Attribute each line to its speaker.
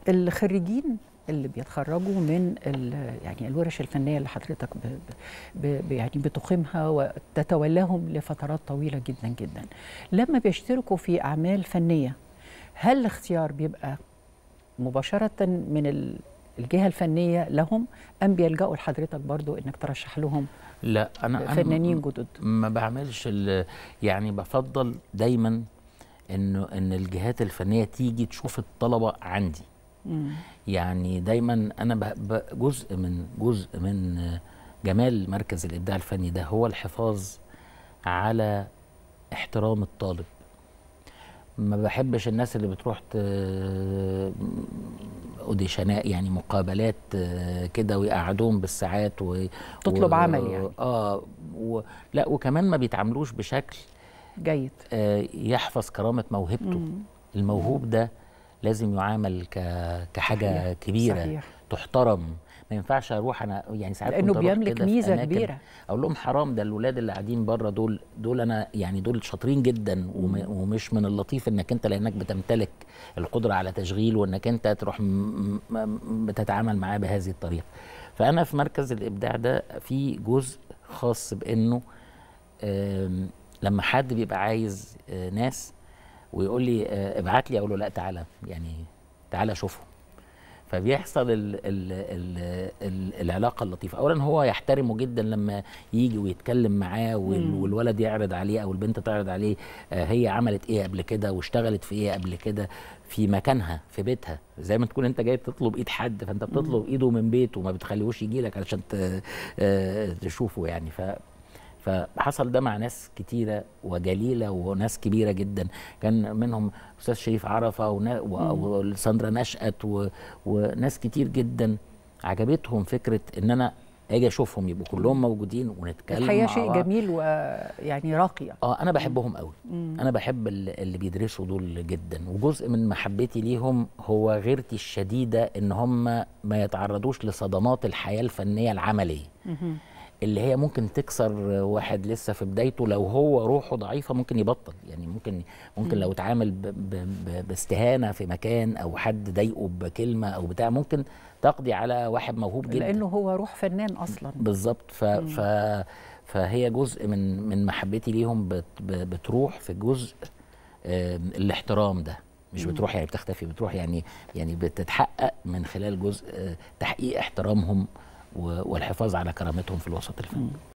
Speaker 1: الخريجين اللي بيتخرجوا من يعني الورش الفنيه اللي حضرتك ب ب يعني بتقيمها وتتولاهم لفترات طويله جدا جدا لما بيشتركوا في اعمال فنيه هل الاختيار بيبقى مباشره من الجهه الفنيه لهم ام بيلجأوا لحضرتك برضو انك ترشح لهم
Speaker 2: لا انا
Speaker 1: فنانين جدد
Speaker 2: ما بعملش يعني بفضل دايما انه ان الجهات الفنيه تيجي تشوف الطلبه عندي مم. يعني دايما انا جزء من جزء من جمال مركز الابداع الفني ده هو الحفاظ على احترام الطالب ما بحبش الناس اللي بتروح اوديشنات يعني مقابلات كده ويقعدوهم بالساعات و
Speaker 1: تطلب و... عمل يعني
Speaker 2: اه و... لا وكمان ما بيتعاملوش بشكل
Speaker 1: جيد
Speaker 2: آه يحفظ كرامه موهبته مم. الموهوب ده لازم يعامل ك... كحاجه صحيح. كبيره صحيح. تحترم ما ينفعش اروح انا يعني ساعات
Speaker 1: لانه بيملك ميزه كبيره
Speaker 2: اقول لهم حرام ده الاولاد اللي قاعدين بره دول دول انا يعني دول شاطرين جدا وم ومش من اللطيف انك انت لانك بتمتلك القدره على تشغيل وانك انت تروح بتتعامل معاه بهذه الطريقه فانا في مركز الابداع ده في جزء خاص بانه لما حد بيبقى عايز ناس ويقول لي ابعت لي اقول له لا تعالى يعني تعالى شوفهم فبيحصل ال ال ال ال العلاقه اللطيفه اولا هو يحترمه جدا لما يجي ويتكلم معاه والولد يعرض عليه او البنت تعرض عليه هي عملت ايه قبل كده واشتغلت في ايه قبل كده في مكانها في بيتها زي ما تكون انت جاي تطلب ايد حد فانت بتطلب ايده من بيته وما بتخليهوش يجي لك علشان تشوفه يعني ف فحصل ده مع ناس كتيره وجليله وناس كبيره جدا كان منهم استاذ شريف عرفه وساندرا نشأت و... وناس كتير جدا عجبتهم فكره ان انا اجي اشوفهم يبقوا كلهم موجودين ونتكلم
Speaker 1: الحقيقه شيء جميل ويعني راقي
Speaker 2: اه انا بحبهم قوي مم. انا بحب اللي بيدرسوا دول جدا وجزء من محبتي ليهم هو غيرتي الشديده ان هم ما يتعرضوش لصدمات الحياه الفنيه العمليه مم. اللي هي ممكن تكسر واحد لسه في بدايته لو هو روحه ضعيفه ممكن يبطل يعني ممكن ممكن لو اتعامل باستهانه في مكان او حد ضايقه بكلمه او بتاع ممكن تقضي على واحد موهوب جدا
Speaker 1: لانه هو روح فنان اصلا
Speaker 2: بالظبط ف, ف فهي جزء من من محبتي ليهم بت بتروح في جزء الاحترام ده مش بتروح يعني بتختفي بتروح يعني يعني بتتحقق من خلال جزء تحقيق احترامهم والحفاظ على كرامتهم في الوسط الفني